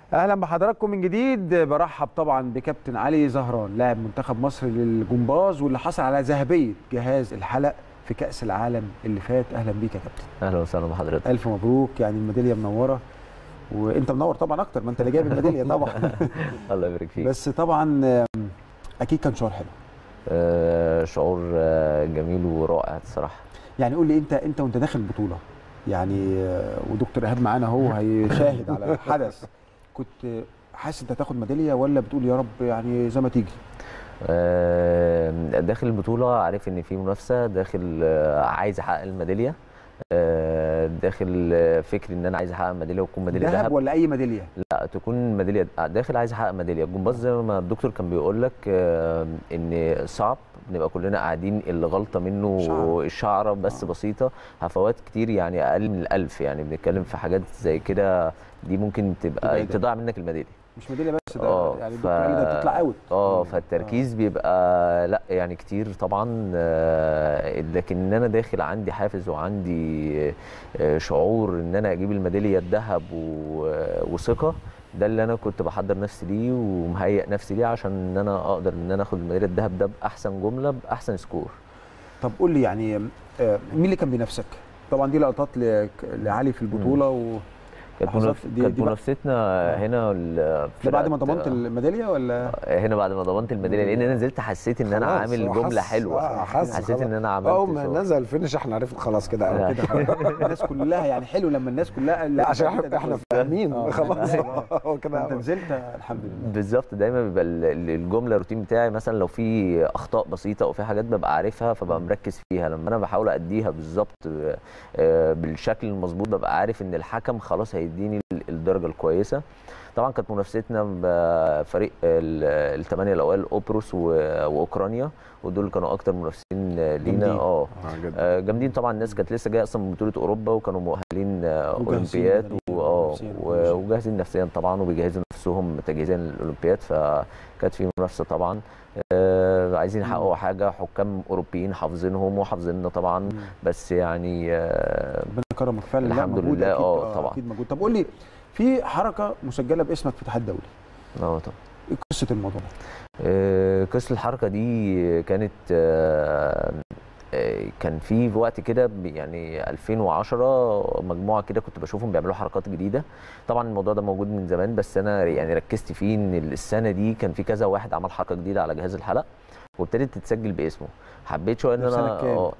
اهلا بحضراتكم من جديد برحب طبعا بكابتن علي زهران لاعب منتخب مصر للجمباز واللي حصل على ذهبيه جهاز الحلق في كاس العالم اللي فات اهلا بيك يا كابتن اهلا وسهلا بحضرتك الف مبروك يعني الميداليه منوره وانت منور طبعا اكتر ما انت اللي جايب الميداليه طبعا الله يبارك فيك بس طبعا اكيد كان شعور حلو آه شعور آه جميل ورائع الصراحه يعني قول لي انت انت وانت داخل البطوله يعني ودكتور ايهاب معانا هو هيشاهد على الحدث كنت حاسس انت هتاخد ميداليه ولا بتقول يا رب يعني زي ما تيجي آه داخل البطوله عارف ان في منافسه داخل آه عايز احقق الميداليه آه داخل فكري ان انا عايز احقق ميداليه وتكون ميداليه ذهب ولا اي ميداليه لا تكون ميداليه داخل عايز احقق ميداليه الجمباز زي ما الدكتور كان بيقول لك آه ان صعب بنبقى كلنا قاعدين اللي غلطه منه شعر. الشعره بس آه. بسيطه هفوات كتير يعني اقل من الالف يعني بنتكلم في حاجات زي كده دي ممكن تبقى تضيع منك الميداليه مش ميداليه بس ده آه يعني ف... ده تطلع اوت اه فالتركيز آه. بيبقى لا يعني كتير طبعا آه لكن انا داخل عندي حافز وعندي آه شعور ان انا اجيب الميداليه الذهب وثقه ده اللي انا كنت بحضر نفسي ليه ومهيئ نفسي ليه عشان ان انا اقدر ان انا اخد الميداليه الذهب ده باحسن جمله باحسن سكور طب قول لي يعني مين اللي كان بينافسك طبعا دي لقطات لعلي في البطوله و كانت كانت منافستنا هنا ده بعد ما ضمنت الميداليه ولا هنا بعد ما ضمنت الميداليه لان انا نزلت حسيت ان انا عامل جمله حلوه حسيت ان انا عملت اول ما نزل فينش احنا عرفنا خلاص كده الناس كلها يعني حلو لما الناس كلها لا عشان احنا احنا فاهمين خلاص هو كده انت نزلت الحمد لله بالظبط دايما بيبقى الجمله الروتين بتاعي مثلا لو في اخطاء بسيطه او في حاجات ببقى عارفها فببقى مركز فيها لما انا بحاول اديها بالظبط بالشكل المظبوط ببقى عارف ان الحكم خلاص هيديني الدرجه الكويسه طبعا كانت منافستنا بفريق الثمانيه الاوائل اوبروس واوكرانيا ودول كانوا اكتر منافسين لينا اه جامدين طبعا الناس كانت لسه جايه اصلا من بطوله اوروبا وكانوا مؤهلين اولمبياد واه وجاهزين نفسيا طبعا وبيجهزوا نفسهم تجهيزيا للاولمبياد فكانت في منافسه طبعا آه عايزين يحققوا حاجه حكام اوروبيين حافظينهم وحافظيننا طبعا مم. بس يعني آه ربنا كرمك فعلا الحمد لله اه طبعا اكيد موجود طب قول لي في حركه مسجله باسمك في الاتحاد الدولي اه طبعا ايه قصه الموضوع ده؟ آه قصه الحركه دي كانت آه كان في وقت كده يعني 2010 مجموعه كده كنت بشوفهم بيعملوا حركات جديده طبعا الموضوع ده موجود من زمان بس انا يعني ركزت فيه ان السنه دي كان في كذا واحد عمل حركه جديده على جهاز الحلق وابتدت تتسجل باسمه حبيت شويه ان انا اه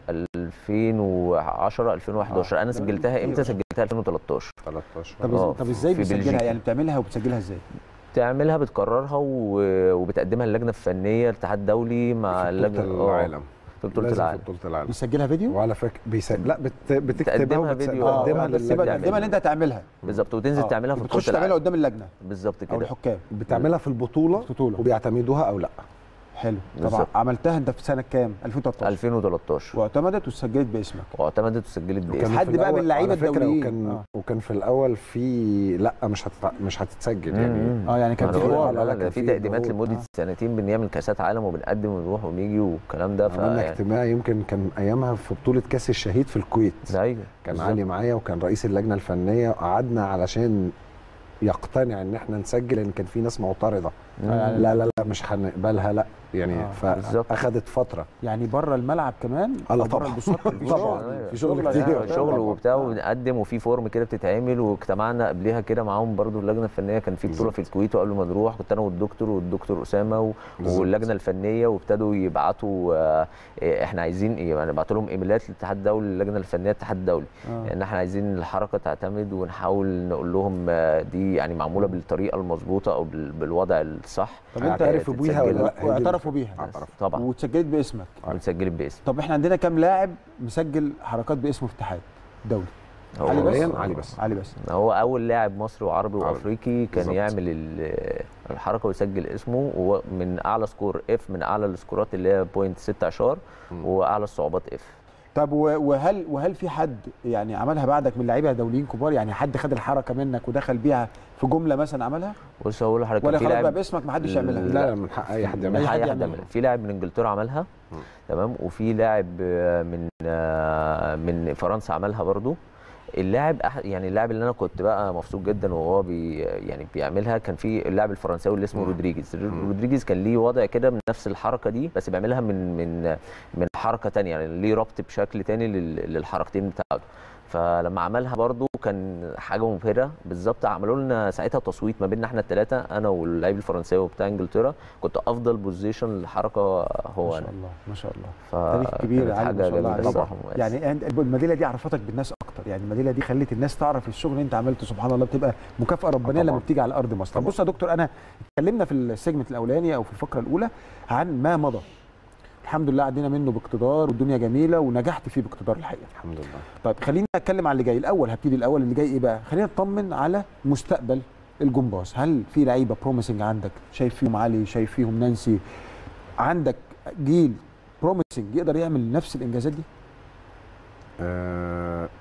2010 2011 آه. انا سجلتها امتى سجلتها 2013 13 طب طب ازاي بتسجلها يعني بتعملها وبتسجلها ازاي تعملها بتكررها وبتقدمها اللجنه الفنيه الاتحاد الدولي مع اللجنه العالم في بطوله العالم في بطوله العالم بيسجلها فيديو وعلى فكره بيسجل لا بت... بتكتبها تقدمها فيديو تقدمها بس تقدمها ان انت هتعملها بالظبط وتنزل آه. تعملها في بطوله بتخش تعملها قدام اللجنه بالظبط كده او الحكام بتعملها في البطوله بطوله وبيعتمدوها او لا حلو طبعا عملتها انت في سنه كام 2013 2013 واعتمدت وسجلت باسمك واعتمدت وسجلت باسمك حد بقى من اللعيبه الدوليين وكان آه. وكان في الاول في لا مش هتتع... مش هتتسجل يعني اه يعني كان في حوار لا لا في تقديمات لمده آه. سنتين بنعمل كاسات عالم وبنقدم ونروح ونيجي والكلام ده عملنا يعني اجتماع يمكن كان ايامها في بطوله كاس الشهيد في الكويت ايوه كان بالزبط. علي معايا وكان رئيس اللجنه الفنيه وقعدنا علشان يقتنع ان احنا نسجل لان كان في ناس معترضه لا لا لا مش هنقبلها لا يعني آه فاخدت فتره يعني بره الملعب كمان اه طبعا طبعا في شغل كتير شغل وبتاع وبنقدم وفي فورم كده بتتعمل واجتمعنا قبلها كده معاهم برضو اللجنه الفنيه كان في بطوله في الكويت وقبل ما نروح كنت انا والدكتور والدكتور اسامه واللجنه الفنيه وابتدوا يبعتوا احنا عايزين ايه يعني بعتوا لهم ايميلات للاتحاد الدولي اللجنه الفنيه الاتحاد الدولي آه. ان احنا عايزين الحركه تعتمد ونحاول نقول لهم دي يعني معموله بالطريقه المظبوطه او بالوضع الصح طب انت عارف بيها ولا لا واعترفوا بيها طبعا واتسجلت باسمك واتسجلت باسمي طب احنا عندنا كام لاعب مسجل حركات باسمه في اتحاد دولي علي بس علي بس علي بس هو اول لاعب مصري وعربي وافريقي كان بالزبط. يعمل الحركه ويسجل اسمه وهو من اعلى سكور اف من اعلى السكورات اللي هي بوينت 16 واعلى الصعوبات اف طب وهل وهل في حد يعني عملها بعدك من لعيبه دوليين كبار يعني حد خد الحركه منك ودخل بيها في جمله مثلا عملها بص هقول لحضرتك ولا خلاص بقى باسمك ما حدش يعملها لا لا من حق اي حد من يعملها حق اي حد يعملها في لاعب من انجلترا عملها تمام وفي لاعب من من فرنسا عملها برضو اللاعب أح... يعني اللاعب اللي انا كنت بقى مبسوط جدا وهو بي يعني بيعملها كان في اللاعب الفرنساوي اللي اسمه رودريجيز رودريجيز كان ليه وضع كده من نفس الحركه دي بس بيعملها من من من حركه تانية يعني ليه ربط بشكل تاني لل... للحركتين بتاعته فلما عملها برضو كان حاجه مبهره بالظبط عملوا لنا ساعتها تصويت ما بيننا احنا الثلاثه انا واللاعب الفرنساوي بتاع انجلترا كنت افضل بوزيشن للحركه هو ما انا شاء الله ما شاء الله ف... تاريخ كبير علي ما شاء الله عليك. طبعا يعني الميداليه دي عرفتك بالناس اكتر يعني الميداليه دي خلت الناس تعرف الشغل اللي انت عملته سبحان الله بتبقى مكافاه ربانيه لما بتيجي على ارض مصر طب بص يا دكتور انا اتكلمنا في السيجمنت الاولاني او في الفقره الاولى عن ما مضى الحمد لله عدينا منه باقتدار والدنيا جميله ونجحت فيه باقتدار الحقيقه الحمد لله طيب خلينا نتكلم عن اللي جاي الاول هبتدي الاول اللي جاي ايه بقى خلينا نطمن على مستقبل الجمباز هل في لعيبه بروميسنج عندك شايف فيهم علي شايف فيهم نانسي عندك جيل بروميسنج يقدر يعمل نفس الانجازات دي أه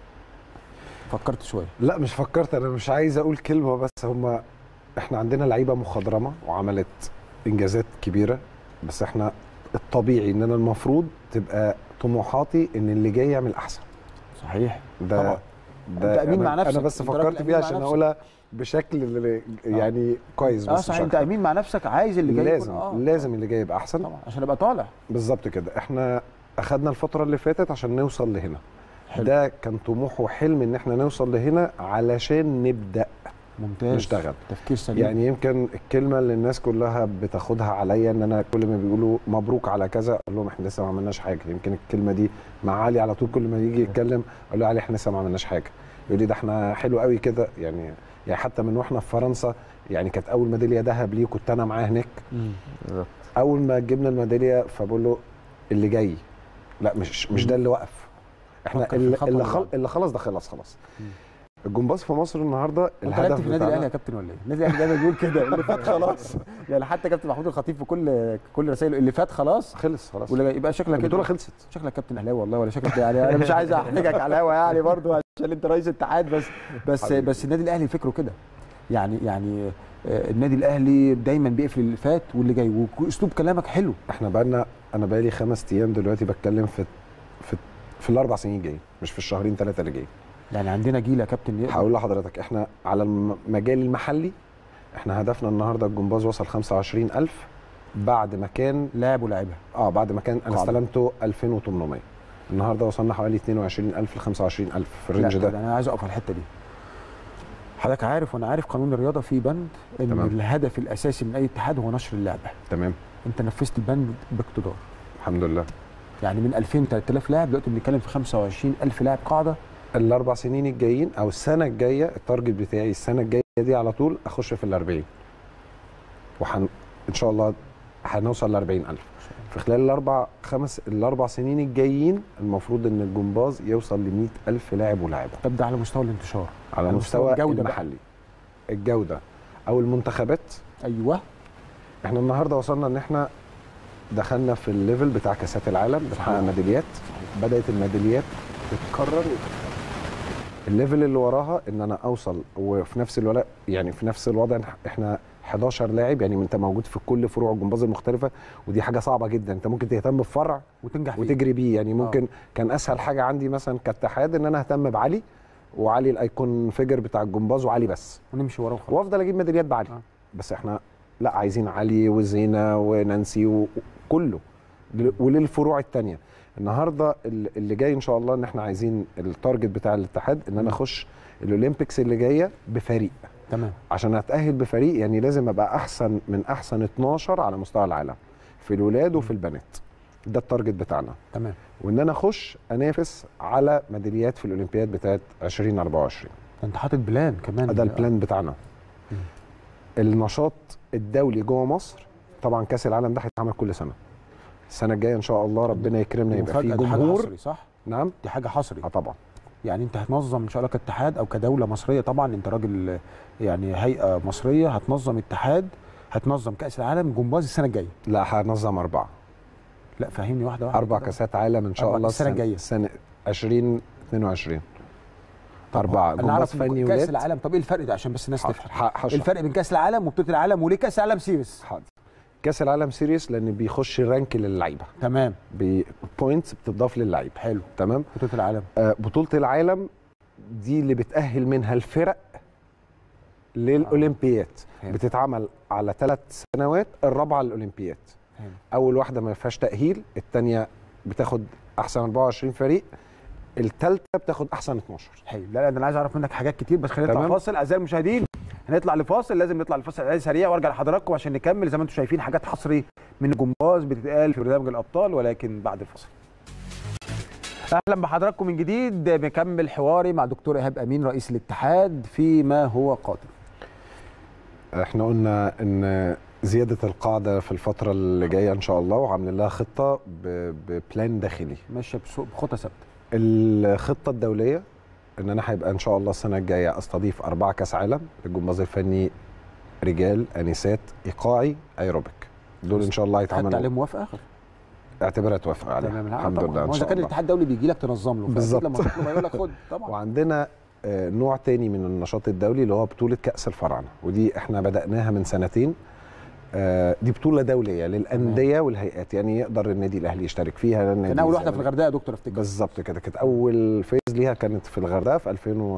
فكرت شويه لا مش فكرت انا مش عايز اقول كلمه بس هم احنا عندنا لعيبه مخضرمه وعملت انجازات كبيره بس احنا الطبيعي ان انا المفروض تبقى طموحاتي ان اللي جاي يعمل احسن صحيح ده طبعا. ده أنت أمين أنا مع نفسك. انا بس أنت راجل فكرت أمين فيها مع عشان نفسك. اقولها بشكل اللي- يعني كويس اه بس صحيح مش انت أكتر. امين مع نفسك عايز اللي جاي لازم يكون- آه. لازم اللي جاي يبقى احسن طبعا عشان ابقى طالع بالظبط كده احنا اخدنا الفتره اللي فاتت عشان نوصل لهنا حلو. ده كان طموح وحلم ان احنا نوصل لهنا علشان نبدا ممتاز نشتغل. تفكير سليم يعني يمكن الكلمه اللي الناس كلها بتاخدها عليا ان انا كل ما بيقولوا مبروك على كذا اقول لهم احنا لسه ما عملناش حاجه يمكن الكلمه دي مع علي على طول كل ما يجي يتكلم اقول له علي احنا لسه ما عملناش حاجه يقول لي ده احنا حلو قوي كده يعني يعني حتى من واحنا في فرنسا يعني كانت اول ميداليه ذهب ليه كنت انا معاه هناك مم. بالظبط. اول ما جبنا الميداليه فبقول له اللي جاي لا مش مش ده اللي وقف احنا فكر في اللي, الخطوة اللي, اللي خل... بعد. اللي خلص ده خلص خلاص مم. الجمباز في مصر النهارده انت لعبت الهدف في النادي الاهلي يا كابتن ولا ايه؟ النادي الاهلي دايما بيقول كده اللي فات خلاص يعني حتى كابتن محمود الخطيب في كل كل رسائله اللي فات خلاص خلص خلاص واللي جاي- يبقى شكلك البطوله كده خلصت شكلك كابتن اهلاوي والله ولا شكلك يعني انا مش عايز احرجك على الهوا يعني برضو عشان انت رئيس اتحاد بس بس حبيبي. بس النادي الاهلي فكره كده يعني يعني آه، النادي الاهلي دايما بيقفل اللي فات واللي جاي واسلوب كلامك حلو احنا بقالنا انا بقالي خمس ايام دلوقتي بتكلم في في في الاربع سنين الجايين مش في الشهرين ثلاثه اللي جايين يعني عندنا جيل يا كابتن يقدر- هقول لحضرتك احنا على المجال المحلي احنا هدفنا النهارده الجمباز وصل 25000 بعد ما كان لاعب ولاعيبه اه بعد ما كان انا قاعدة. استلمته 2800 النهارده وصلنا حوالي 22000 ل 25000 في الرينج لا، ده انا عايز اقف على الحته دي حضرتك عارف وانا عارف قانون الرياضه فيه بند ان تمام. الهدف الاساسي من اي اتحاد هو نشر اللعبه تمام انت نفذت البند باقتدار الحمد لله يعني من 2000 3000 لاعب دلوقتي بنتكلم في 25000 لاعب قاعده الاربع سنين الجايين او السنه الجايه التارجت بتاعي السنه الجايه دي على طول اخش في ال 40 وحن ان شاء الله هنوصل ل 40000 في خلال الاربع خمس الاربع سنين الجايين المفروض ان الجمباز يوصل ل 100000 لاعب ولاعبه طب ده على مستوى الانتشار على على مستوى مستوى الجودة بقى. المحلي الجوده او المنتخبات ايوه احنا النهارده وصلنا ان احنا دخلنا في الليفل بتاع كاسات العالم بنحقق ميداليات بدات الميداليات تتكرر وتتكرر الليفل اللي وراها ان انا اوصل وفي نفس الوقت يعني في نفس الوضع احنا 11 لاعب يعني انت موجود في كل فروع الجمباز المختلفه ودي حاجه صعبه جدا انت ممكن تهتم بفرع وتنجح فيه وتجري بيه يعني ممكن كان اسهل حاجه عندي مثلا كاتحاد ان انا اهتم بعلي وعلي الايكون فيجر بتاع الجمباز وعلي بس ونمشي وراه وخلاص وافضل اجيب ميداليات بعلي آه. بس احنا لا عايزين علي وزينه ونانسي وكله ل- وللفروع التانية النهارده ال- اللي جاي ان شاء الله ان احنا عايزين التارجت بتاع الاتحاد ان انا اخش الاولمبيكس اللي جايه بفريق تمام عشان اتاهل بفريق يعني لازم ابقى احسن من احسن 12 على مستوى العالم في الولاد وفي البنات ده التارجت بتاعنا تمام وان انا اخش انافس على ميداليات في الاولمبياد بتاعت 2024 ده انت حاطط بلان كمان ده البلان بتاعنا مم. النشاط الدولي جوه مصر طبعا كاس العالم ده هيتعمل كل سنه السنه الجايه ان شاء الله ربنا يكرمنا يبقى في مفاجأة، دي حاجة جمهور حصري صح نعم دي حاجه حصري اه طبعا يعني انت هتنظم ان شاء الله كاتحاد او كدوله مصريه طبعا انت راجل يعني هيئه مصريه هتنظم اتحاد هتنظم كاس العالم جمباز السنه الجايه لا هنظم اربعه لا فهمني واحده واحده اربع كده. كاسات عالم ان شاء أربع الله السنة الجاية. سنه 2022 طب اربعه انا جمباز اعرف فني كاس ولاد العالم طب ايه الفرق ده عشان بس الناس حاضر. تفهم ح- هشرح. الفرق بين كاس العالم وبطوله العالم وليه كاس العالم سيريس حاضر كاس العالم سيريس لان بيخش رانك للعيبه تمام بوينتس بتضاف للعيب حلو تمام بطوله العالم آه بطوله العالم دي اللي بتاهل منها الفرق للاولمبياد فهمت. بتتعمل على ثلاث سنوات الرابعه للاولمبياد فهمت. اول واحده ما فيهاش تاهيل الثانيه بتاخد احسن 24 فريق الثالثه بتاخد احسن 12 حلو لا لا ده انا عايز اعرف منك حاجات كتير بس خلينا نطلع تمام. فاصل اعزائي المشاهدين هنطلع لفاصل لازم نطلع لفاصل عايز سريع وارجع لحضراتكم عشان نكمل زي ما انتم شايفين حاجات حصري من الجمباز بتتقال في برنامج الابطال ولكن بعد الفاصل اهلا بحضراتكم من جديد بكمل حواري مع دكتور ايهاب امين رئيس الاتحاد فيما هو قادم احنا قلنا ان زياده القاعده في الفتره اللي جايه ان شاء الله وعاملين لها خطه ب- ببلان داخلي ماشيه بسوق- بخطى ثابته الخطه الدوليه ان انا هيبقى ان شاء الله السنه الجايه استضيف اربعه كاس عالم للجمباز الفني رجال انسات ايقاعي ايروبيك دول ان شاء الله خدت عليه هيتعملوا موافقه اعتبرها توافق عليها تمام لا، الحمد طبعاً. لله هو ان اذا شاء كان الله الاتحاد الدولي بيجي لك تنظم له فأكيد بالظبط. لما تطلب هيقول لك خد طبعا وعندنا آه، نوع تاني من النشاط الدولي اللي هو بطولة كأس الفراعنة ودي احنا بدأناها من سنتين آه، دي بطولة دولية للأندية والهيئات يعني يقدر النادي الأهلي يشترك فيها النادي كان اول واحده في الزمالك. الغردقه يا دكتور افتكر بالظبط كده كانت أول فيز ليها كانت في الغردقة في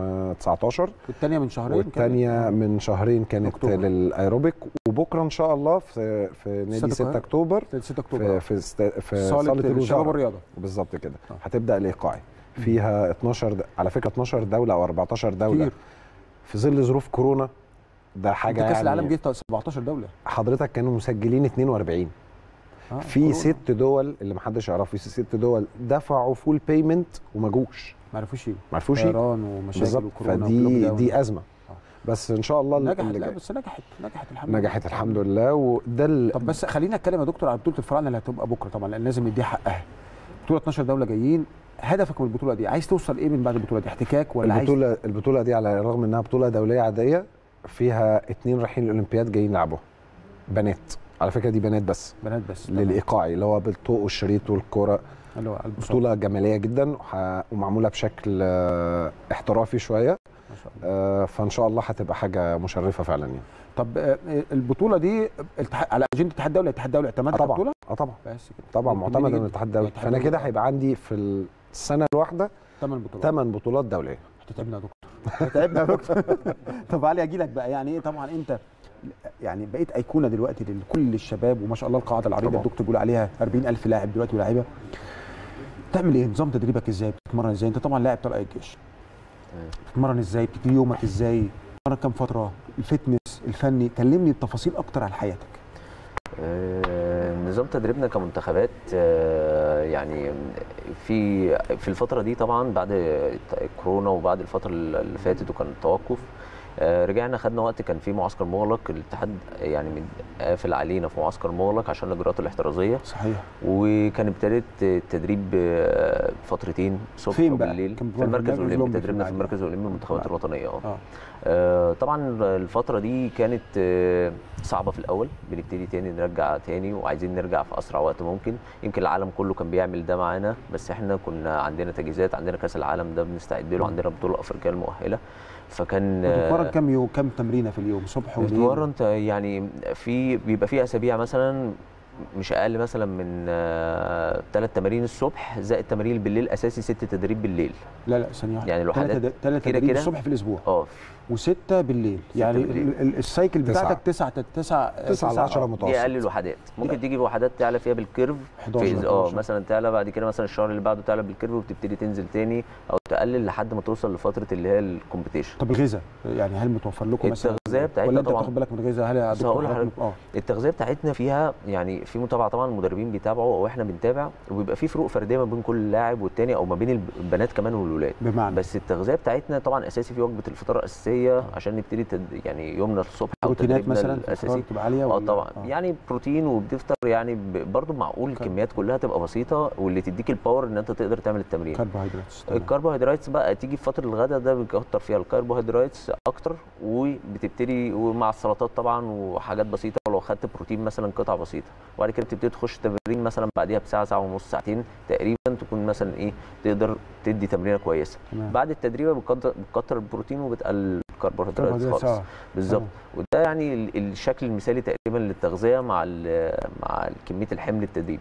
2019 والثانيه من شهرين كانت- والثانية من شهرين كانت أكتوبر. للأيروبيك وبكرة إن شاء الله في في نادي 6 6 أكتوبر 6 اكتوبر في في, است- في صاله, صالة الشباب الوزارة والرياضه بالظبط كده آه. هتبدا الايقاعي فيها 12 د... على فكره 12 دوله او 14 دوله كتير في ظل ظروف كورونا ده حاجه حاجه كاس يعني العالم جه 17 دوله حضرتك كانوا مسجلين 42 آه، في كورونا. ست دول اللي محدش يعرفه في ست دول دفعوا فول بيمنت وما جوش ما عرفوش يجوا ما عرفوش يجوا. طيران ومشاكل بالظبط وكورونا فدي وكلوك داون. دي ازمه آه. بس ان شاء الله نجحت اللي لا جاي بس نجحت نجحت الحمد لله نجحت الحمد لله وده ال... طب بس خلينا نتكلم يا دكتور على بطوله الفراعنه اللي هتبقى بكره طبعا لان لازم نديها حقها بطوله 12 دوله جايين هدفك من البطوله دي عايز توصل ايه من بعد البطوله دي احتكاك ولا عايز البطوله البطوله دي على الرغم انها بطوله دوليه عاديه فيها اتنين رايحين الاولمبياد جايين يلعبوا بنات على فكره دي بنات بس بنات بس تمام. للايقاعي اللي هو بالطوق والشريط والكره اللي هو البساط. بطوله جماليه جدا وح- ومعموله بشكل آه، احترافي شويه ما شاء الله آه، فان شاء الله هتبقى حاجه مشرفه فعلا يعني طب آه، البطوله دي الاتحاد- على اجنده الاتحاد الدولي الاتحاد الدولي اعتمد آه طبعا البطوله اه طبعا بس كده طبعا جميل معتمده جدا. من الاتحاد الدولي الاتحاد فانا الدولي. كده هيبقى عندي في السنه الواحده ثمان بطولات 8 بطولات دوليه هتتعبنا يا دكتور هتتعبنا يا دكتور طب علي اجي لك بقى يعني ايه طبعا انت يعني بقيت ايقونه دلوقتي لكل الشباب وما شاء الله القاعده العريضه طبعا. الدكتور بيقول عليها 40000 لاعب دلوقتي ولاعيبه تعمل ايه نظام تدريبك ازاي بتتمرن ازاي انت طبعا لاعب طلائع الجيش تمام. بتتمرن ازاي بتبتدي يومك ازاي بتتمرن كام فتره الفتنس الفني كلمني بتفاصيل اكتر عن حياتك آه، نظام تدريبنا كمنتخبات آه، يعني في في الفتره دي طبعا بعد كورونا وبعد الفتره اللي فاتت وكان التوقف آه، رجعنا خدنا وقت كان في معسكر مغلق الاتحاد يعني من- قافل علينا في معسكر مغلق عشان الاجراءات الاحترازيه صحيح وكان ابتدت التدريب آه، فترتين الصبح فين بقى؟ وبالليل كان في المركز الأولمبي الاولمبي في تدريبنا في المعادي. المركز الاولمبي للمنتخبات نعم. الوطنيه اه اه آه، طبعا الفترة دي كانت آه، صعبة في الأول بنبتدي تاني نرجع تاني وعايزين نرجع في أسرع وقت ممكن يمكن العالم كله كان بيعمل ده معانا بس احنا كنا عندنا تجهيزات عندنا كأس العالم ده بنستعد له عندنا بطولة أفريقية المؤهلة فكان بتتمرن كام يوم كام تمرينه في اليوم صبح وليل بتتمرن ت- يعني في بيبقى في أسابيع مثلا مش اقل مثلا من ثلاث تمارين الصبح زائد تمارين بالليل اساسي ست تدريب بالليل لا لا ثانيه واحده يعني الوحدات ثلاثة كده تدريب كده. الصبح في الاسبوع اه وستة بالليل ستة يعني بالليل. ال- ال- السايكل تسعة. بتاعتك تسعة تسعة تسعة ل 10 دي متوسط اقل الوحدات ممكن تيجي بوحدات تعلى فيها بالكيرف 11 في اه 12. مثلا تعلى بعد كده مثلا الشهر اللي بعده تعلى بالكيرف وبتبتدي تنزل تاني او تقلل لحد ما توصل لفتره اللي هي الكومبيتيشن طب الغذاء يعني هل متوفر لكم مثلا التغذية بتاعتنا ولا انت طبعاً. بتاخد بالك من الغذاء هل يا بس دكتور هقول حضرتك- لحضرتك. اه التغذيه بتاعتنا فيها يعني في متابعه طبعا المدربين بيتابعوا واحنا بنتابع وبيبقى في فروق فرديه ما بين كل لاعب والتاني او ما بين الب- البنات كمان والولاد بمعنى بس التغذيه بتاعتنا طبعا اساسي في وجبه الفطار الاساسيه عشان نبتدي تد... يعني يومنا الصبح او بروتينات تدريبنا مثلا في الاساسي الفطار بتبقى عاليه اه ولا- طبعا آه. يعني بروتين وبتفطر يعني ب- برضو معقول الكميات كلها تبقى بسيطه واللي تديك الباور ان انت تقدر تعمل التمرين كربوهيدرات تمام. الكربوهيدرات بقى تيجي في فتره الغداء ده بيكتر فيها الكربوهيدرات اكتر وبتبتدي ومع السلطات طبعا وحاجات بسيطه ولو خدت بروتين مثلا قطع بسيطه وبعد كده بتبتدي تخش تمرين مثلا بعديها بساعه ساعه ونص ساعتين تقريبا تكون مثلا ايه تقدر تدي تمرينه كويسه تمام. بعد التدريب بتكتر بتكتر البروتين وبتقلل الكربوهيدرات كربوهيدرات خالص اه بالظبط تمام. وده يعني ال- الشكل المثالي تقريبا للتغذيه مع ال- مع كميه الحمل التدريبي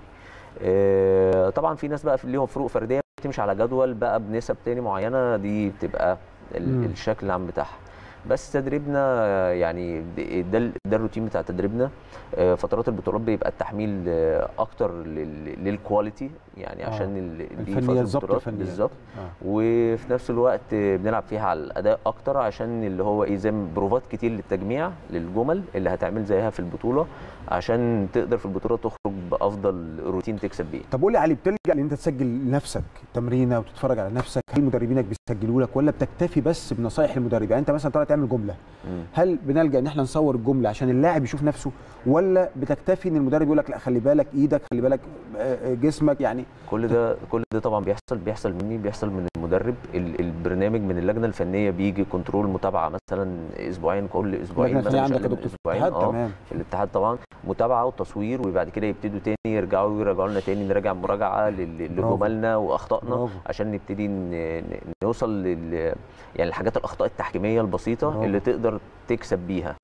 آه، طبعا في ناس بقى في ليهم فروق فرديه بتمشي على جدول بقى بنسب تاني معينه دي بتبقى ال- مم. الشكل العام بتاعها بس تدريبنا آه، يعني د- ده ال- ده الروتين بتاع تدريبنا آه، فترات البطولات بيبقى التحميل آه، اكتر لل- للكواليتي يعني آه. عشان ال- دي الفنيات، فترة ضبط بطولات الفنيات. بالظبط آه. وفي نفس الوقت بنلعب فيها على الاداء اكتر عشان اللي هو ايه زي ما بروفات كتير للتجميع للجمل اللي هتعمل زيها في البطوله عشان تقدر في البطوله تخرج بافضل روتين تكسب بيه طب قول لي يا علي بتلجا ان انت تسجل لنفسك تمرينه وتتفرج على نفسك هل مدربينك بيسجلوا لك ولا بتكتفي بس بنصايح المدرب يعني انت مثلا طالع تعمل جمله مم. هل بنلجا ان احنا نصور الجمله عشان اللاعب يشوف نفسه ولا بتكتفي ان المدرب يقول لك لا خلي بالك ايدك خلي بالك آه، آه، جسمك يعني كل ده كل ده طبعا بيحصل بيحصل مني بيحصل من المدرب ال- البرنامج من اللجنه الفنيه بيجي كنترول متابعه مثلا اسبوعين كل اسبوعين اللجنه الفنيه مثلا مش عندك يا أقل من دكتور في اسبوعين الاتحاد اه تمام في الاتحاد طبعا متابعه وتصوير وبعد كده يبتدوا تاني يرجعوا يرجعوا لنا تاني نراجع مراجعه لل- برافو. لجملنا واخطائنا برافو. عشان نبتدي ن- ن- نوصل لل يعني الحاجات الاخطاء التحكيميه البسيطه برافو. اللي تقدر تكسب بيها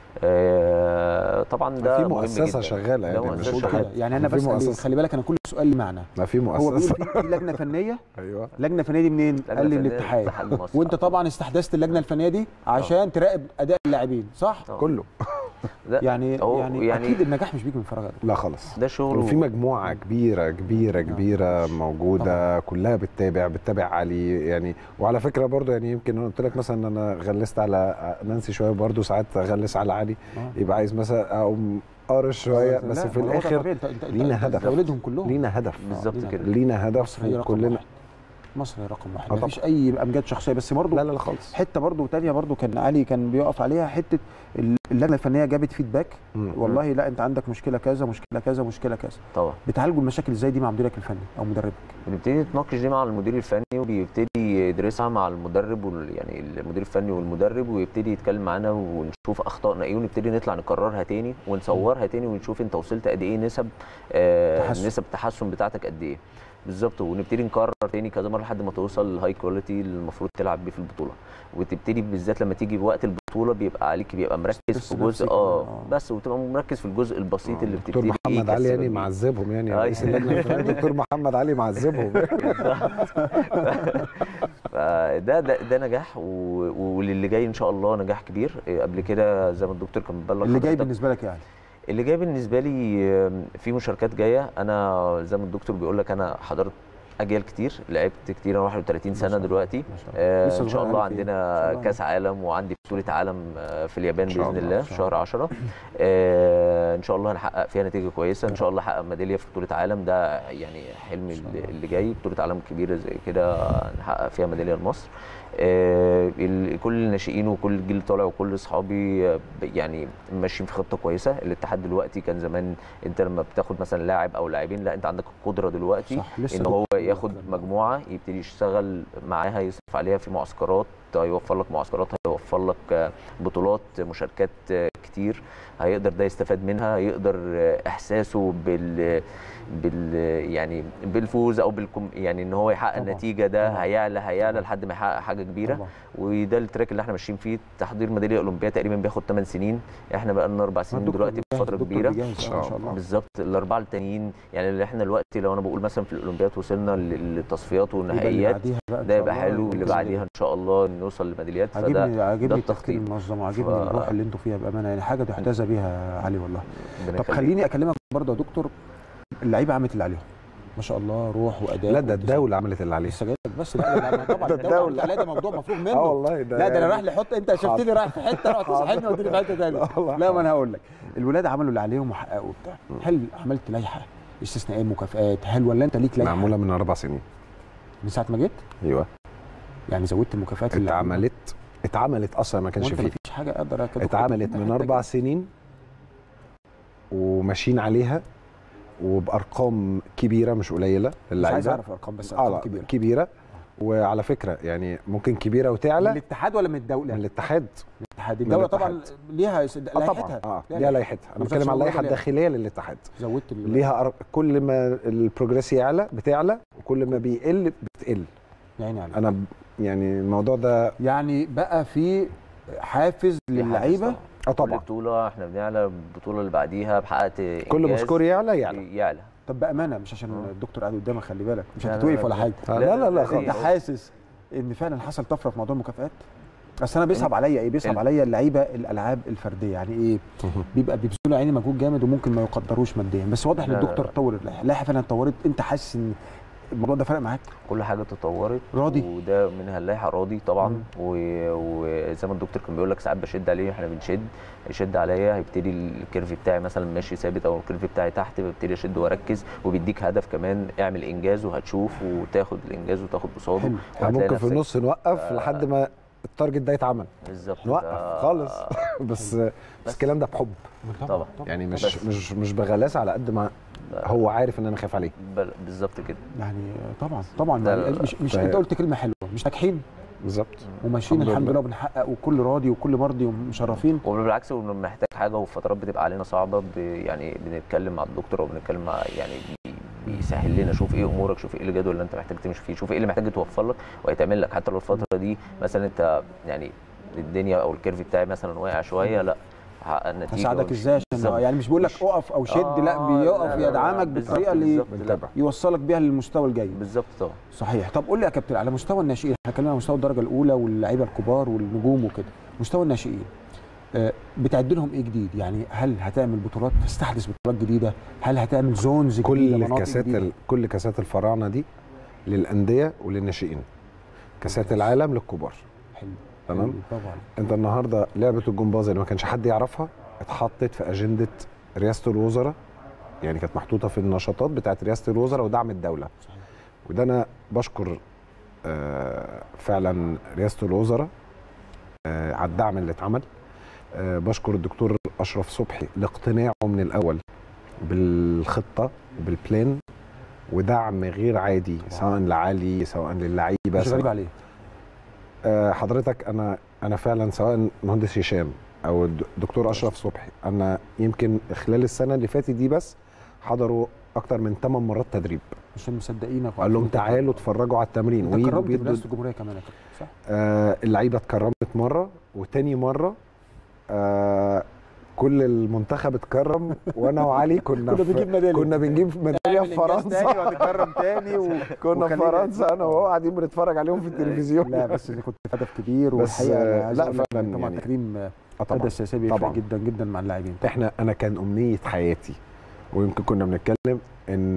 آه، طبعا ده في مهم مؤسسه جدا. شغاله ده يعني مؤسسة مش بقول شغالة. كده يعني انا في بسال ليه؟ مؤسسة. خلي بالك انا كل سؤال لي معنى ما في هو بيقول مؤسسه في في لجنه فنيه ايوه لجنه فنيه دي منين؟ لجنة قال لي من فنية الاتحاد الاتحاد المصري. وانت طبعا استحدثت اللجنه الفنيه دي عشان تراقب اداء اللاعبين صح؟ طبعاً. كله ده يعني هو يعني, يعني- اكيد النجاح مش بيجي من فراغ لا خالص ده شغل وفي مجموعه كبيره كبيره كبيره موجوده كلها بتتابع بتتابع علي يعني وعلى فكره برضو يعني يمكن انا قلت لك مثلا ان انا غلست على نانسي شويه برضو ساعات اغلس على علي آه. يبقى عايز مثلا اقوم قارش شويه لا، بس في ما هو ده الاخر طبيعي، انت انت لينا انت هدف. تولدهم كلهم لينا هدف بالظبط لينا كده لينا هدف مصر هي رقم وكلنا واحد مصر هي رقم واحد آه مفيش اي امجاد شخصيه بس برضه لا لا لا خالص حته برضه تانية برضه كان علي كان بيقف عليها حته اللجنه الفنيه جابت فيدباك مم. والله لا انت عندك مشكله كذا مشكله كذا مشكله كذا طبعا بتعالجوا المشاكل ازاي دي مع مديرك الفني او مدربك بنبتدي نتناقش دي مع المدير الفني وبيبتدي يدرسها مع المدرب وال... يعني المدير الفني والمدرب ويبتدي يتكلم معانا ونشوف اخطائنا ايه ونبتدي نطلع نكررها تاني ونصورها تاني ونشوف انت وصلت قد ايه نسب آه تحسن. نسب التحسن بتاعتك قد ايه بالظبط ونبتدي نكرر تاني كذا مره لحد ما توصل للهاي كواليتي اللي المفروض تلعب بيه في البطوله وتبتدي بالذات لما تيجي وقت البطوله بيبقى عليك بيبقى مركز بس في جزء نفسي اه كمان، آه. بس وتبقى مركز في الجزء البسيط اللي دكتور بتبتدي محمد علي يعني يكسبك بيه. معذبهم يعني أيوة. رئيس اللجنه الفنية دكتور محمد علي معذبهم فده ده, ده نجاح و- وللي جاي ان شاء الله نجاح كبير إيه، قبل كده زي ما الدكتور كان مبلغ اللي جاي حضرتك. بالنسبه لك يعني اللي جاي بالنسبه لي آم، في مشاركات جايه انا زي ما الدكتور بيقول لك انا حضرت اجيال كتير لعبت كتير انا 31 ما سنه شاء الله، دلوقتي ما شاء الله. آه لسه ان شاء صغير الله عليك إيه؟ إن عندنا شاء الله. كاس عالم وعندي بطوله عالم آه، في اليابان إن شاء باذن الله، الله إن في شاء شهر 10 آه ان شاء الله هنحقق فيها نتيجه كويسه ان شاء الله احقق ميداليه في بطوله عالم ده يعني حلمي شاء اللي, الله. اللي جاي بطوله عالم كبيره زي كده نحقق فيها ميداليه لمصر آه ال- كل الناشئين وكل الجيل اللي طالع وكل اصحابي آه، ب- يعني ماشيين في خطه كويسه الاتحاد دلوقتي كان زمان انت لما بتاخد مثلا لاعب او لاعبين لا انت عندك القدره دلوقتي صح لسه ان هو دكتور ياخد الكلام ده. مجموعه يبتدي يشتغل معاها يصرف عليها في معسكرات هيوفر لك معسكرات هيوفر لك آه، بطولات مشاركات آه، كتير هيقدر ده يستفاد منها يقدر آه، احساسه بال بال يعني بالفوز او بالكم يعني ان هو يحقق طبعاً. النتيجه ده طبعاً. هيعلى هيعلى طبعاً. لحد ما يحقق حاجه كبيره طبعاً. وده التراك اللي احنا ماشيين فيه تحضير ميداليه اولمبيه تقريبا بياخد 8 سنين احنا بقى لنا اربع سنين الدكتور دلوقتي بيجهز- فتره الدكتور كبيره بيجهز، إن آه، شاء ما شاء الله بالظبط الاربعه التانيين يعني اللي احنا دلوقتي لو انا بقول مثلا في الاولمبياد وصلنا لل- للتصفيات يبقى اللي والنهائيات بعديها بقى إن ده شاء يبقى الله حلو واللي بإذن بعديها الله. ان شاء الله نوصل لميداليات فده عاجبني عاجبني ده التفكير التخطيط. المنظم وعاجبني ف- الروح اللي انتوا فيها بامانه يعني حاجه تحتذى بيها علي والله ربنا طب يخليك. خليني اكلمك برضه يا دكتور اللعيبه عملت اللي عليهم ما شاء الله روح واداء لا ده والتزام. الدوله عملت اللي عليها لسه جاي لك بس لا لا، لا طبعا ده الدوله الدولة. عملت- لا ده موضوع مفروغ منه اه والله ده لا ده انا يعني- رايح لحط انت شفتني رايح في حته رحت تصاحبني وديني في حته ثانيه والله لا ما انا هقول لك الولاد عملوا اللي عليهم وحققوا بتاع هل عملت لائحه استثنائيه مكافآت هل ولا انت ليك لائحه معموله من اربع سنين من ساعه ما جيت ايوه يعني زودت المكافآت اللي عملوها؟ اتعملت اتعملت اصلا ما كانش وانت فيه مفيش حاجه اقدر أكدك- اتعملت أنت من حتى اربع كده. سنين وماشيين عليها وبارقام كبيره مش قليله مش عايز للعيبه اعرف ارقام بس اه ارقام لا كبيره كبيره وعلى فكره يعني ممكن كبيره من وتعلى الاتحاد ولا من من الدوله؟ من الاتحاد الاتحاد الدوله طبعا الاتحاد. ليها س- اه طبعا لائحتها اه ليها ليها لائحتها انا وزارة بتكلم عن الشباب اللائحه والرياضة. الداخليه للاتحاد زودت ال- ليها أر... كل ما البروجريس يعلى بتعلى وكل ما بيقل بتقل يا عيني عليك انا ب... يعني الموضوع ده يعني بقى في حافز في حافز للعيبه طبعاً. اه كل طبعا بطوله احنا بنعلى البطوله اللي بعديها بحققت كل ما إنجاز سكور يعلى يعلى طب بامانه مش عشان آه. الدكتور قاعد قدامك خلي بالك مش لا، لا، هتتوقف لا، ولا لا. حاجه آه، لا لا لا لا، انت خالص لا. حاسس ان فعلا حصل طفره في موضوع المكافآت بس انا بيصعب عليا ايه بيصعب ال- عليا اللعيبه الالعاب الفرديه يعني ايه بيبقى بيبذلوا عيني مجهود جامد وممكن ما يقدروش ماديا بس واضح ان لا، لا، الدكتور لا. طور اللائحه اللائحه فعلا اتطورت انت حاسس ان الموضوع ده فرق معاك كل حاجه تطورت راضي؟ وده منها اللائحه راضي طبعا مم. و- وزي ما الدكتور كان بيقول لك ساعات بشد عليه احنا بنشد يشد عليا هيبتدي الكيرف بتاعي مثلا ماشي ثابت او الكيرف بتاعي تحت ببتدي اشد واركز وبيديك هدف كمان اعمل انجاز وهتشوف وتاخد الانجاز وتاخد قصاده حلو. يعني وهتلاقي ممكن في نفسك- النص نوقف لحد ما التارجت ده يتعمل بالظبط نوقف ده- خالص بس بس الكلام ده بحب طبعا يعني مش بس. مش مش بغلاسه على قد ما هو عارف ان انا خايف عليه بل- بالظبط كده يعني طبعا طبعا لا، لا، لا. مش مش ف- انت قلت كلمه حلوه مش ناجحين بالظبط وماشيين الحمد الحمد لله. لله وبنحقق وكل راضي وكل مرضي ومشرفين وبالعكس ولما محتاج حاجه وفترات بتبقى علينا صعبه ب... يعني بنتكلم مع الدكتور او بنتكلم مع يعني بي- بيسهل لنا شوف ايه امورك شوف ايه الجدول اللي انت محتاج تمشي فيه شوف ايه اللي محتاج يتوفر لك وهيتعمل لك حتى لو الفتره دي مثلا انت يعني الدنيا او الكيرف بتاعي مثلا واقع شويه لا هحقق النتيجه هساعدك ومش- ازاي عشان بالظبط. يعني مش بيقول لك مش- اقف او شد لا آه، بيقف لا، لا، يدعمك بالظبط، بالطريقه اللي بالظبط، لا. بنتابع. يوصلك بيها للمستوى الجاي بالظبط طبعا صحيح طب قول لي يا كابتن على مستوى الناشئين احنا اتكلمنا على مستوى الدرجه الاولى واللعيبه الكبار والنجوم وكده مستوى الناشئين آه، بتعد لهم ايه جديد يعني هل هتعمل بطولات تستحدث بطولات جديده هل هتعمل زونز جديده كل مناطق كاسات جديدة؟ ال... كل كاسات الفراعنه دي للانديه وللناشئين كاسات العالم للكبار حلو تمام حلو، طبعا انت النهارده لعبه الجمباز اللي ما كانش حد يعرفها اتحطت في اجنده رئاسه الوزراء يعني كانت محطوطه في النشاطات بتاعت رئاسه الوزراء ودعم الدوله صحيح. وده انا بشكر آه، فعلا رئاسه الوزراء آه، على الدعم اللي اتعمل آه، بشكر الدكتور اشرف صبحي لاقتناعه من الاول بالخطه بالبلان ودعم غير عادي سواء لعلي سواء للعيبه مش سواء غريب عليه آه، حضرتك انا انا فعلا سواء مهندس هشام او الد- الدكتور اشرف صبحي انا يمكن خلال السنه اللي فاتت دي بس حضروا اكتر من 8 مرات تدريب مش مصدقينك وقال لهم تعالوا اتفرجوا على التمرين انت ويجوا كرمت بيدوا برئاسه الجمهوريه كمان يا كابتن صح؟ آه اللعيبه اتكرمت مره وتاني مره آه كل المنتخب اتكرم وانا وعلي كنا كنا في- بنجيب ميداليه كنا بنجيب ميداليه في فرنسا وهتتكرم تاني و... كنا في وخلينا- فرنسا انا وهو قاعدين بنتفرج عليهم في التلفزيون لا بس اللي كنت في هدف كبير بس، والحقيقه آه، أنا عايز لا أقول لك فعلاً إن طبعا يعني- تكريم آه القياده طبعا السياسيه بيفرق طبعاً. جدا جدا مع اللاعبين احنا انا كان امنيه حياتي ويمكن كنا بنتكلم ان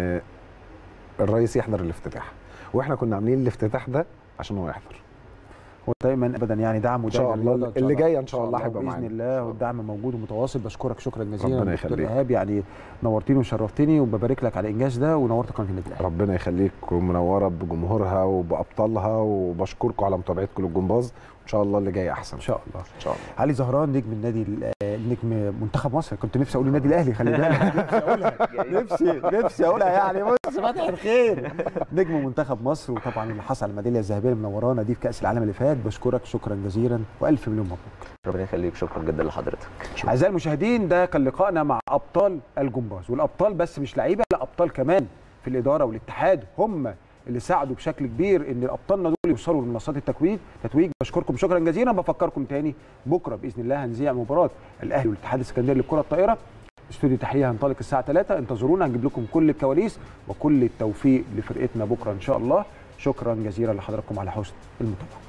الرئيس يحضر الافتتاح واحنا كنا عاملين الافتتاح ده عشان هو يحضر هو دايما ابدا يعني دعم إن شاء الله اللي جاي إن شاء الله هيبقى باذن معانا. الله والدعم موجود ومتواصل بشكرك شكرا جزيلا ربنا دكتور يخليك. ايهاب يعني نورتني وشرفتني وببارك لك على الانجاز ده ونورت قناه النادي الاهلي ربنا يخليك ومنوره بجمهورها وبابطالها وبشكركم على متابعتكم للجمباز وان شاء الله اللي جاي احسن ان شاء الله ان شاء الله علي زهران نجم النادي ال- آه، نجم منتخب مصر كنت نفسي اقول النادي الاهلي خلي بالك نفسي اقولها نفسي نفسي اقولها يعني بص فتح الخير نجم منتخب مصر وطبعا اللي حصل على الميداليه الذهبيه المنورانا دي في كاس العالم اللي فات بشكرك شكرا جزيلا والف مليون مبروك ربنا يخليك شكرا جدا لحضرتك اعزائي المشاهدين ده كان لقائنا مع ابطال الجمباز والابطال بس مش لعيبه لا ابطال كمان في الاداره والاتحاد هم اللي ساعدوا بشكل كبير ان ابطالنا دول يوصلوا لمنصات التتويج تتويج بشكركم شكرا جزيلا بفكركم تاني بكره باذن الله هنذيع مباراه الاهلي والاتحاد السكندري للكره الطائره استوديو تحليل هنطلق الساعه 3 انتظرونا هنجيب لكم كل الكواليس وكل التوفيق لفرقتنا بكره ان شاء الله شكرا جزيلا لحضراتكم على حسن المتابعه